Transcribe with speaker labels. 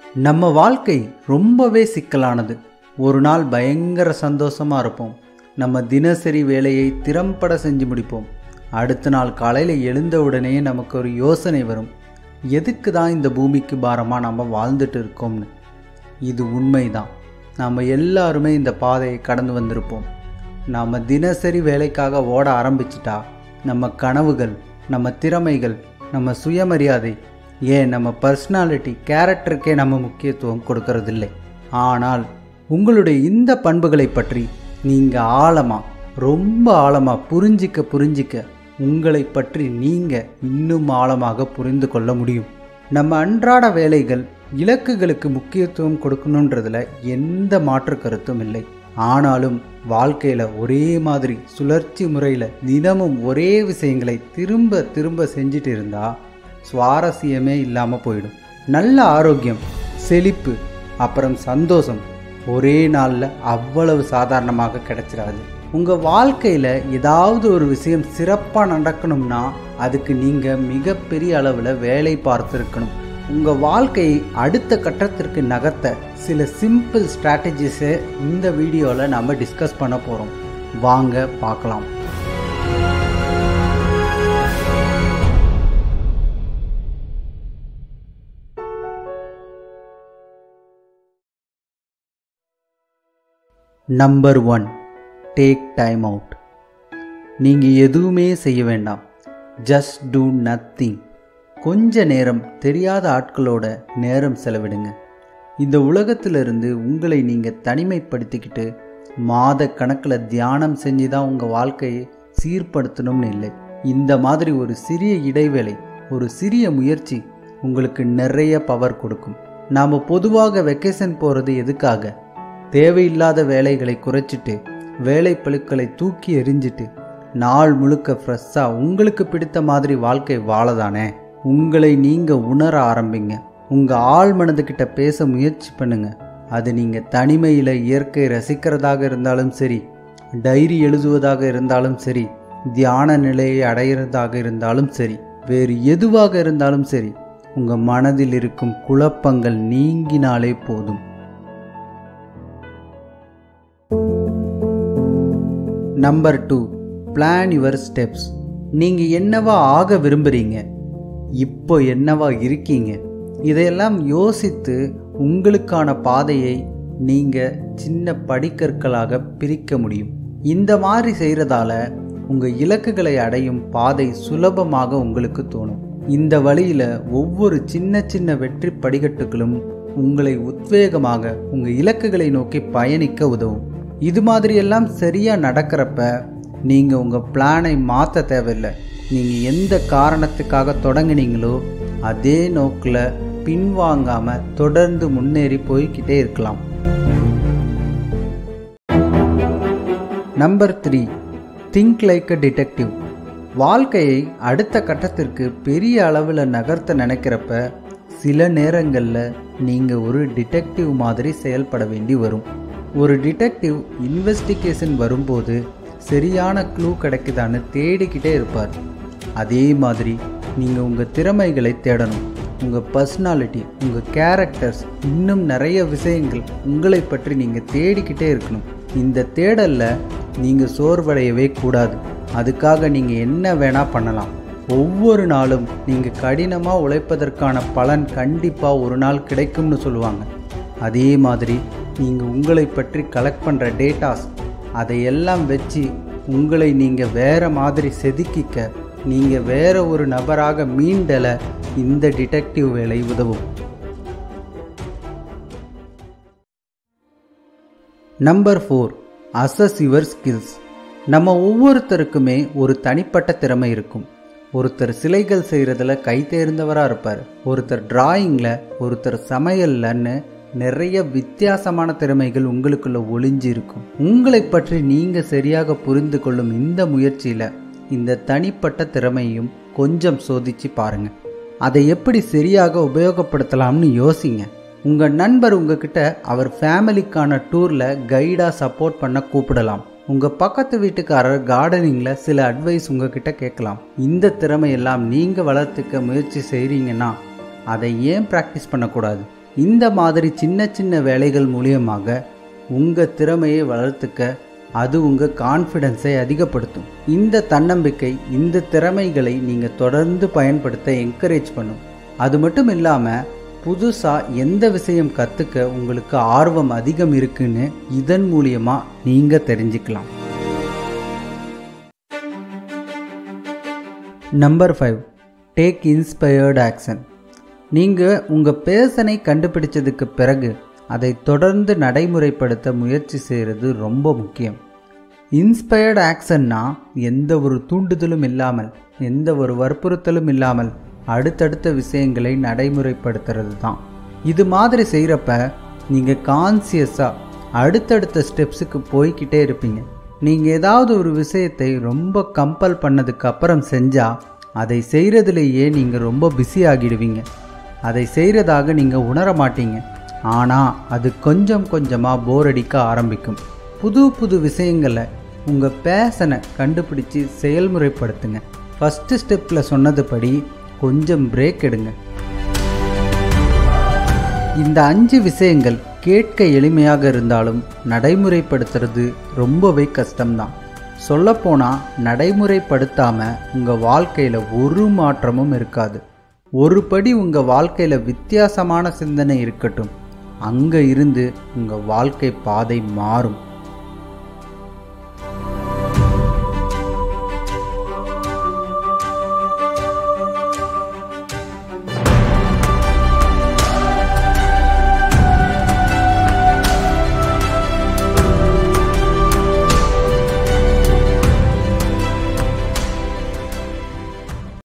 Speaker 1: நம்ம வாழ்க்கை ரொம்பவே சிக்கலானது ஒரு நாள் பயங்கர சந்தோஷமா இருப்போம் நம்ம தினசரி வேலையை திறம்பட செஞ்சு முடிப்போம் அடுத்த நாள் காலையில் எழுந்த உடனே நமக்கு ஒரு யோசனை வரும் எதுக்கு தான் இந்த பூமிக்கு பாரமாக நம்ம வாழ்ந்துட்டு இருக்கோம்னு இது உண்மைதான் நாம் எல்லாருமே இந்த பாதையை கடந்து வந்திருப்போம் நாம் தினசரி வேலைக்காக ஓட ஆரம்பிச்சிட்டா நம்ம கனவுகள் நம்ம திறமைகள் நம்ம சுயமரியாதை ஏன் நம்ம பர்சனாலிட்டி கேரக்டருக்கே நம்ம முக்கியத்துவம் கொடுக்கறதில்லை ஆனால் உங்களுடைய இந்த பண்புகளை பற்றி நீங்கள் ஆழமாக ரொம்ப ஆழமாக புரிஞ்சிக்க புரிஞ்சிக்க உங்களை பற்றி நீங்கள் இன்னும் ஆழமாக புரிந்து கொள்ள முடியும் நம்ம அன்றாட வேலைகள் இலக்குகளுக்கு முக்கியத்துவம் கொடுக்கணுன்றதுல எந்த மாற்று கருத்தும் இல்லை ஆனாலும் வாழ்க்கையில் ஒரே மாதிரி சுழற்சி முறையில் தினமும் ஒரே விஷயங்களை திரும்ப திரும்ப செஞ்சுட்டு இருந்தா சுவாரஸ்யமே இல்லாமல் போயிடும் நல்ல ஆரோக்கியம் செழிப்பு அப்புறம் சந்தோஷம் ஒரே நாளில் அவ்வளவு சாதாரணமாக கிடைச்சிடாது உங்கள் வாழ்க்கையில் ஏதாவது ஒரு விஷயம் சிறப்பாக நடக்கணும்னா அதுக்கு நீங்கள் மிகப்பெரிய அளவில் வேலை பார்த்துருக்கணும் உங்கள் வாழ்க்கையை அடுத்த கட்டத்திற்கு நகர்த்த சில சிம்பிள் ஸ்ட்ராட்டஜிஸை இந்த வீடியோவில் நம்ம டிஸ்கஸ் பண்ண போகிறோம் வாங்க பார்க்கலாம் number one take time out நீங்கள் எதுவுமே செய்ய வேண்டாம் ஜஸ்ட் டூ நத்திங் கொஞ்ச நேரம் தெரியாத ஆட்களோட நேரம் செலவிடுங்க இந்த உலகத்திலிருந்து உங்களை நீங்கள் தனிமைப்படுத்திக்கிட்டு மாத கணக்கில் தியானம் செஞ்சு தான் உங்கள் வாழ்க்கையை சீர்படுத்தணும்னு இல்லை இந்த மாதிரி ஒரு சிறிய இடைவேளை ஒரு சிறிய முயற்சி உங்களுக்கு நிறைய பவர் கொடுக்கும் நாம் பொதுவாக வெக்கேஷன் போகிறது எதுக்காக தேவையில்லாத வேலைகளை குறைச்சிட்டு வேலை பழுக்களை தூக்கி எறிஞ்சிட்டு நாள் முழுக்க ஃப்ரெஷ்ஷாக உங்களுக்கு பிடித்த மாதிரி வாழ்க்கை வாழதானே உங்களை நீங்கள் உணர ஆரம்பிங்க உங்கள் ஆள் மனதுக்கிட்ட பேச முயற்சி பண்ணுங்க அது நீங்கள் தனிமையில் இயற்கை ரசிக்கிறதாக இருந்தாலும் சரி டைரி எழுதுவதாக இருந்தாலும் சரி தியான நிலையை அடையிறதாக இருந்தாலும் சரி வேறு எதுவாக இருந்தாலும் சரி உங்கள் மனதில் இருக்கும் குழப்பங்கள் நீங்கினாலே போதும் number two plan your steps நீங்கள் என்னவா ஆக விரும்புகிறீங்க இப்போ என்னவா இருக்கீங்க இதையெல்லாம் யோசித்து உங்களுக்கான பாதையை நீங்கள் சின்ன படிக்கற்களாக பிரிக்க முடியும் இந்த மாதிரி செய்கிறதால உங்கள் இலக்குகளை அடையும் பாதை சுலபமாக உங்களுக்கு தோணும் இந்த வழியில் ஒவ்வொரு சின்ன சின்ன வெற்றி படிக்கட்டுகளும் உங்களை உத்வேகமாக உங்கள் இலக்குகளை நோக்கி பயணிக்க உதவும் இது மாதிரியெல்லாம் சரியாக நடக்கிறப்ப நீங்கள் உங்கள் பிளானை மாற்ற தேவையில்லை நீங்கள் எந்த காரணத்துக்காக தொடங்கினீங்களோ அதே நோக்கில் பின்வாங்காமல் தொடர்ந்து முன்னேறி போய்கிட்டே இருக்கலாம் number three think like a detective வாழ்க்கையை அடுத்த கட்டத்திற்கு பெரிய அளவில் நகர்த்த நினைக்கிறப்ப சில நேரங்களில் நீங்கள் ஒரு டிடெக்டிவ் மாதிரி செயல்பட வேண்டி வரும் ஒரு டிடெக்டிவ் இன்வெஸ்டிகேஷன் வரும்போது சரியான க்ளூ கிடைக்குதான்னு தேடிக்கிட்டே இருப்பார் அதே மாதிரி நீங்கள் உங்கள் திறமைகளை தேடணும் உங்கள் பர்சனாலிட்டி உங்கள் கேரக்டர்ஸ் இன்னும் நிறைய விஷயங்கள் உங்களை பற்றி நீங்கள் தேடிக்கிட்டே இருக்கணும் இந்த தேடலில் நீங்கள் சோர்வடையவே கூடாது அதுக்காக நீங்கள் என்ன வேணால் பண்ணலாம் ஒவ்வொரு நாளும் நீங்கள் கடினமாக உழைப்பதற்கான பலன் கண்டிப்பாக ஒரு நாள் கிடைக்கும்னு சொல்லுவாங்க அதே மாதிரி நீங்கள் உங்களை பற்றி கலெக்ட் பண்ணுற டேட்டாஸ் அதையெல்லாம் வச்சு உங்களை நீங்கள் வேறு மாதிரி செதுக்கிக்க நீங்கள் வேற ஒரு நபராக மீண்டல இந்த டிடெக்டிவ் வேலை உதவும் number four assess your skills நம்ம ஒவ்வொருத்தருக்குமே ஒரு தனிப்பட்ட திறமை இருக்கும் ஒருத்தர் சிலைகள் செய்கிறதுல கை தேர்ந்தவராக இருப்பார் ஒருத்தர் டிராயிங்கில் ஒருத்தர் சமையல்லன்னு நிறைய வித்தியாசமான திறமைகள் உங்களுக்குள்ள ஒளிஞ்சு இருக்கும் உங்களை பற்றி நீங்கள் சரியாக புரிந்து கொள்ளும் இந்த முயற்சியில் இந்த தனிப்பட்ட திறமையும் கொஞ்சம் சோதிச்சு பாருங்க அதை எப்படி சரியாக உபயோகப்படுத்தலாம்னு யோசிங்க உங்கள் நண்பர் உங்ககிட்ட அவர் ஃபேமிலிக்கான டூரில் கைடாக சப்போர்ட் பண்ண கூப்பிடலாம் உங்கள் பக்கத்து வீட்டுக்காரர் கார்டனிங்கில் சில அட்வைஸ் உங்ககிட்ட கேட்கலாம் இந்த திறமையெல்லாம் நீங்கள் வளர்த்துக்க முயற்சி செய்கிறீங்கன்னா அதை ஏன் ப்ராக்டிஸ் பண்ணக்கூடாது இந்த மாதிரி சின்ன சின்ன வேலைகள் மூலியமாக உங்கள் திறமையை வளர்த்துக்க அது உங்கள் கான்ஃபிடென்ஸை அதிகப்படுத்தும் இந்த தன்னம்பிக்கை இந்த திறமைகளை நீங்கள் தொடர்ந்து பயன்படுத்த என்கரேஜ் பண்ணும் அது மட்டும் இல்லாமல் புதுசாக எந்த விஷயம் கற்றுக்க உங்களுக்கு ஆர்வம் அதிகம் இருக்குன்னு இதன் மூலியமாக நீங்கள் தெரிஞ்சுக்கலாம் number five take inspired action நீங்கள் உங்கள் பேசனை கண்டுபிடிச்சதுக்கு பிறகு அதை தொடர்ந்து நடைமுறைப்படுத்த முயற்சி செய்கிறது ரொம்ப முக்கியம் இன்ஸ்பயர்டு ஆக்ஷன்னா எந்த ஒரு தூண்டுதலும் இல்லாமல் எந்த ஒரு வற்புறுத்தலும் இல்லாமல் அடுத்தடுத்த விஷயங்களை நடைமுறைப்படுத்துறது தான் இது மாதிரி செய்கிறப்ப நீங்கள் கான்சியஸாக அடுத்தடுத்த ஸ்டெப்ஸுக்கு போய்கிட்டே இருப்பீங்க நீங்கள் ஏதாவது ஒரு விஷயத்தை ரொம்ப கம்பல் பண்ணதுக்கு அப்புறம் செஞ்சால் அதை செய்கிறதுலேயே நீங்கள் ரொம்ப பிஸி ஆகிடுவீங்க அதை செய்கிறதாக நீங்கள் உணர மாட்டீங்க ஆனால் அது கொஞ்சம் கொஞ்சமாக போர் அடிக்க ஆரம்பிக்கும் புது புது விஷயங்களை உங்கள் பேஷனை கண்டுபிடிச்சி செயல்முறைப்படுத்துங்க ஃபஸ்ட்டு ஸ்டெப்பில் சொன்னதுபடி கொஞ்சம் பிரேக் எடுங்க இந்த அஞ்சு விஷயங்கள் கேட்க எளிமையாக இருந்தாலும் நடைமுறைப்படுத்துறது ரொம்பவே கஷ்டம்தான் சொல்லப்போனால் நடைமுறைப்படுத்தாமல் உங்கள் வாழ்க்கையில் ஒரு மாற்றமும் இருக்காது ஒரு படி உங்கள் வாழ்க்கையில் வித்தியாசமான சிந்தனை இருக்கட்டும் அங்கே இருந்து உங்கள் வாழ்க்கை பாதை மாறும்